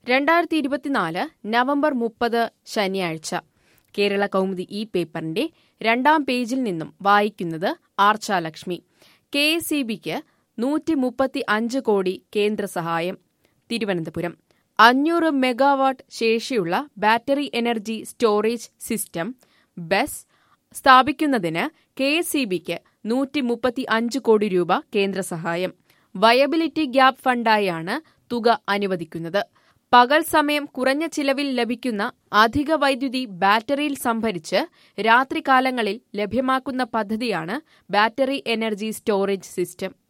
രണ്ടായിരത്തി ഇരുപത്തിനാല് നവംബർ മുപ്പത് ശനിയാഴ്ച കേരള കൗമുദി ഈ പേപ്പറിന്റെ രണ്ടാം പേജിൽ നിന്നും വായിക്കുന്നത് ആർച്ചാലക്ഷ്മി കെ എസ് ഇ ബിക്ക് നൂറ്റി മുപ്പത്തി അഞ്ച് കോടി കേന്ദ്ര സഹായം തിരുവനന്തപുരം അഞ്ഞൂറ് മെഗാവാട്ട് ശേഷിയുള്ള battery energy storage system BESS സ്ഥാപിക്കുന്നതിന് കെ എസ് ഇ ബിക്ക് നൂറ്റി മുപ്പത്തി അഞ്ച് കോടി രൂപ കേന്ദ്ര സഹായം വയബിലിറ്റി ഗ്യാപ് ഫണ്ടായാണ് തുക അനുവദിക്കുന്നത് പകൽ സമയം കുറഞ്ഞ ചിലവിൽ ലഭിക്കുന്ന അധിക വൈദ്യുതി ബാറ്ററിയിൽ സംഭരിച്ച് രാത്രികാലങ്ങളിൽ ലഭ്യമാക്കുന്ന പദ്ധതിയാണ് ബാറ്ററി എനർജി സ്റ്റോറേജ് സിസ്റ്റം